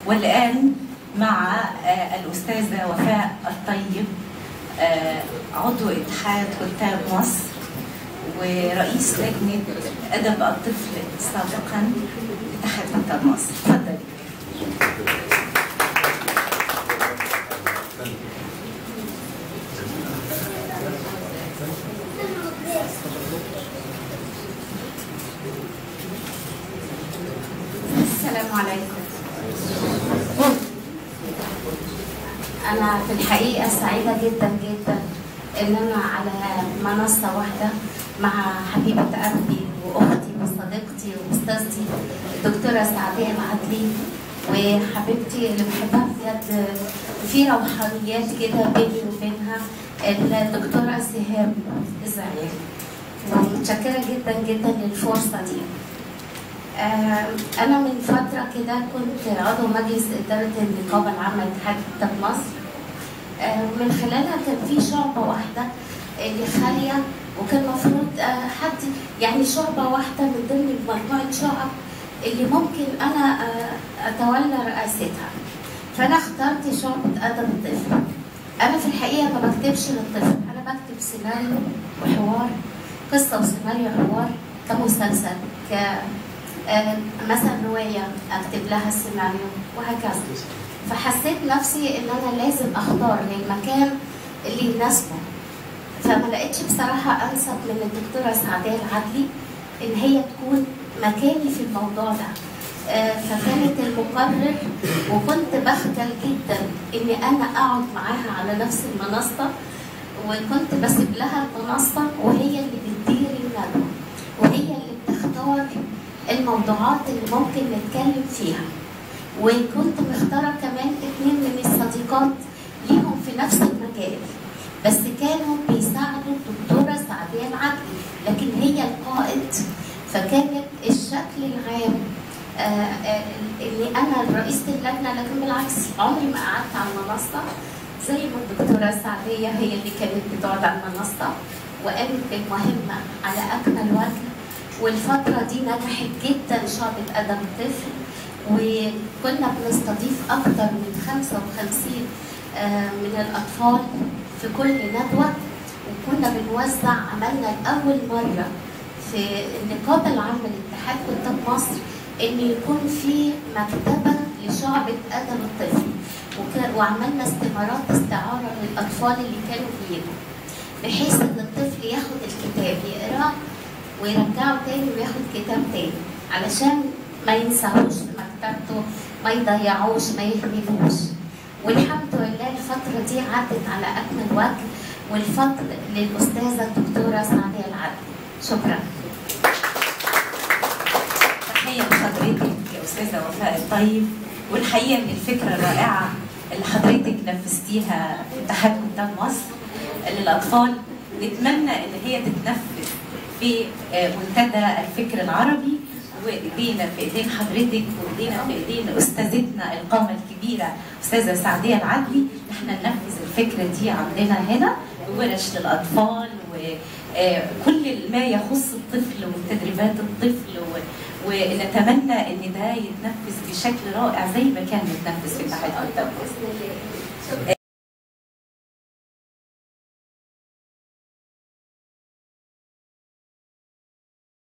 والآن مع آه، الأستاذة وفاء الطيب آه، عضو اتحاد كتاب مصر ورئيس لجنة أدب الطفل سابقا اتحاد كتاب مصر تفضلي السلام عليكم أنا في الحقيقة سعيدة جدا جدا إن أنا على منصة واحدة مع حبيبة قلبي وأختي وصديقتي وأستاذتي الدكتورة سعدية العدلي وحبيبتي اللي بحبها بجد في روحانيات كده بيني وبينها الدكتورة سهام إسرائيل ومتشكرة جدا جدا للفرصة دي آه، أنا من فترة كده كنت عضو مجلس إدارة النقابة العامة لاتحاد كتاب مصر آه، من خلالها كان في شعبة واحدة اللي خالية وكان المفروض آه، حد يعني شعبة واحدة من ضمن مجموعة شعب اللي ممكن أنا آه، أتولى رئاستها فأنا اخترت شعبة أدب الطفل أنا في الحقيقة ما بكتبش للطفل أنا بكتب سيناريو وحوار قصة وسيناريو وحوار كمسلسل ك آه، مثلا رواية أكتب لها السيناريو وهكذا فحسيت نفسي إن أنا لازم أختار المكان اللي يناسبه فما لقيتش بصراحة أنسب من الدكتورة سعدية العدلي إن هي تكون مكاني في الموضوع ده آه، فكانت المقرر وكنت بخجل جدا إني أنا أقعد معاها على نفس المنصة وكنت بسيب لها المنصة وهي اللي بتدير الندوة وهي اللي بتختار الموضوعات اللي ممكن نتكلم فيها وكنت مختارة كمان اتنين من الصديقات ليهم في نفس المجال بس كانوا بيساعدوا الدكتورة سعدية العدلي لكن هي القائد فكانت الشكل العام آه، آه، اللي انا رئيسة اللجنة لكن بالعكس عمري ما قعدت على المنصة زي ما الدكتورة سعدية هي اللي كانت بتقعد على المنصة وقامت بالمهمة على أكمل وجه والفترة دي نجحت جدا شعبة أدب الطفل وكنا بنستضيف أكثر من 55 آه، من الأطفال في كل ندوة وكنا بنوزع عملنا لأول مرة في النقابة العامة لاتحاد كتاب مصر إن يكون في مكتبة لشعبة أدب الطفل وك- وعملنا استمارات استعارة للأطفال اللي كانوا بيجوا بحيث إن الطفل ياخد الكتاب يقراه ويرجعه تاني وياخد كتاب تاني علشان ما ينساهوش في مكتبته ما يضيعوش ما يهملوش والحمد لله الفترة دي عدت على أكمل وجه والفضل للأستاذة الدكتورة سعدية العدلي شكرا تحية لحضرتك يا أستاذة وفاء الطيب والحقيقة إن الفكرة الرائعة اللي حضرتك نفذتيها في اتحاد كتاب مصر للأطفال نتمنى إن هي تتنفذ في آه، منتدى الفكر العربي وايدينا في ايدين حضرتك وايدينا في ايدين استاذتنا القامه الكبيره استاذه سعديه العدلي نحن ننفذ الفكره دي عندنا هنا ورش للاطفال وكل ما يخص الطفل وتدريبات الطفل و- ونتمنى ان ده يتنفذ بشكل رائع زي ما كان متنفذ في اتحاد الدولة. بإذن الله شكرا